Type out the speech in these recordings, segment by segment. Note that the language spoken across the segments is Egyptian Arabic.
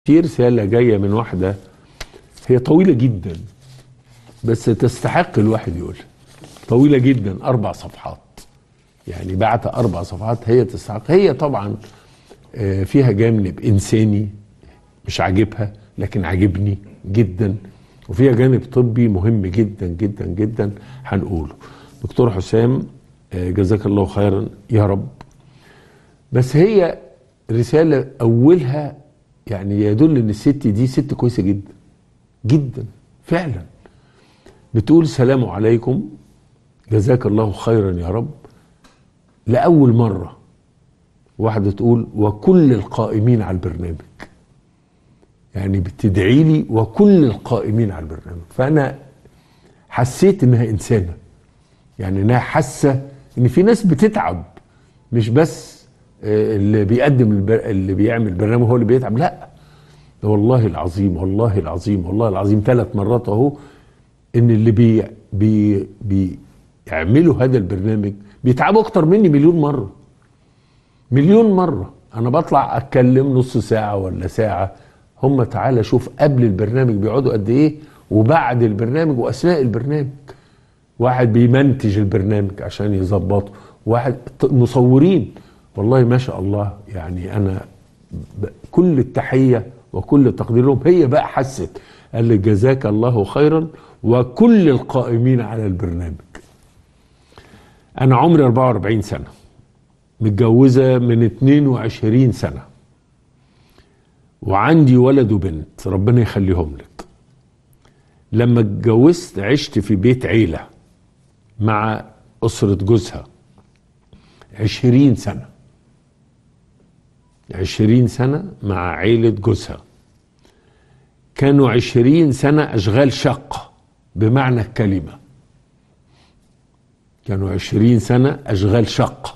في رسالة جاية من واحدة هي طويلة جدا بس تستحق الواحد يقولها طويلة جدا أربع صفحات يعني بعت أربع صفحات هي تستحق هي طبعا آه، فيها جانب إنساني مش عاجبها لكن عاجبني جدا وفيها جانب طبي مهم جدا جدا جدا هنقوله دكتور حسام آه، جزاك الله خيرا يا رب بس هي رسالة أولها يعني يدل ان الست دي ست كويسه جدا جدا فعلا بتقول سلام عليكم جزاك الله خيرا يا رب لاول مره واحده تقول وكل القائمين على البرنامج يعني بتدعي لي وكل القائمين على البرنامج فانا حسيت انها انسانه يعني انها حاسه ان في ناس بتتعب مش بس آه، اللي بيقدم البر... اللي بيعمل برنامج هو اللي بيتعب لا ده والله العظيم والله العظيم والله العظيم ثلاث مرات اهو ان اللي بي بي بيعملوا هذا البرنامج بيتعبوا اكتر مني مليون مره مليون مره انا بطلع اتكلم نص ساعه ولا ساعه هم تعالى شوف قبل البرنامج بيقعدوا قد ايه وبعد البرنامج واثناء البرنامج واحد بيمنتج البرنامج عشان يظبطه واحد ت- مصورين والله ما شاء الله يعني انا ب- كل التحيه وكل التقدير لهم هي بقى حست قال لي جزاك الله خيرا وكل القائمين على البرنامج انا عمري 44 سنه متجوزه من 22 سنه وعندي ولد وبنت ربنا يخليهم لك لما اتجوزت عشت في بيت عيله مع أسرة جوزها عشرين سنة عشرين سنة مع عيلة جوزها كانوا عشرين سنة أشغال شقة بمعنى الكلمة كانوا عشرين سنة أشغال شقة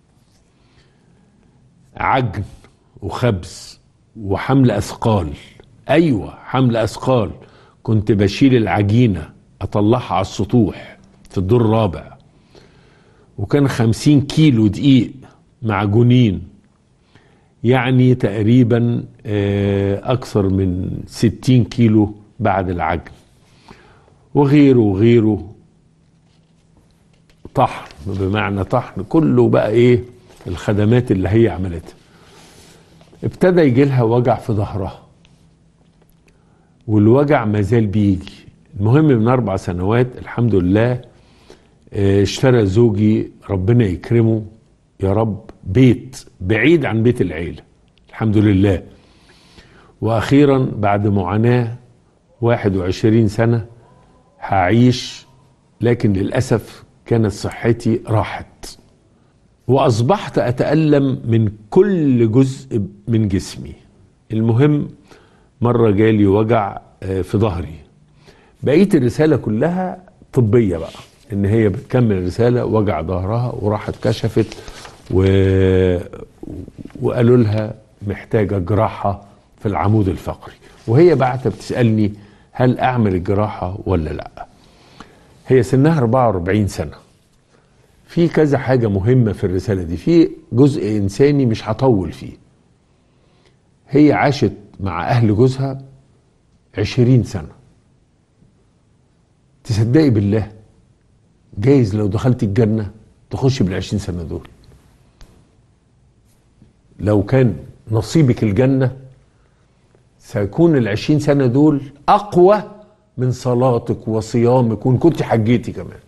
عجن وخبز وحمل أثقال أيوة حمل أثقال كنت بشيل العجينة أطلعها على السطوح في الدور الرابع وكان خمسين كيلو دقيق معجونين يعني تقريبا آه، أكثر من ستين كيلو بعد العجن وغيره وغيره طحن بمعنى طحن كله بقى ايه الخدمات اللي هي عملتها ابتدى يجي لها وجع في ظهرها والوجع ما زال بيجي المهم من اربع سنوات الحمد لله آه، اشترى زوجي ربنا يكرمه يا رب بيت بعيد عن بيت العيله الحمد لله واخيرا بعد معاناه 21 سنه هعيش لكن للاسف كانت صحتي راحت واصبحت اتالم من كل جزء من جسمي المهم مره جالي وجع آه، في ظهري بقيه الرساله كلها طبيه بقى ان هي بتكمل الرساله وجع ظهرها وراحت كشفت و... وقالوا لها محتاجه جراحه في العمود الفقري وهي بعتها بتسالني هل اعمل الجراحه ولا لا هي سنها 44 سنه في كذا حاجه مهمه في الرساله دي في جزء انساني مش هطول فيه هي عاشت مع اهل جوزها 20 سنه تصدقي بالله جايز لو دخلت الجنة تخش بالعشرين سنة دول لو كان نصيبك الجنة سيكون العشرين سنة دول أقوى من صلاتك وصيامك وإن كنت حجيتي كمان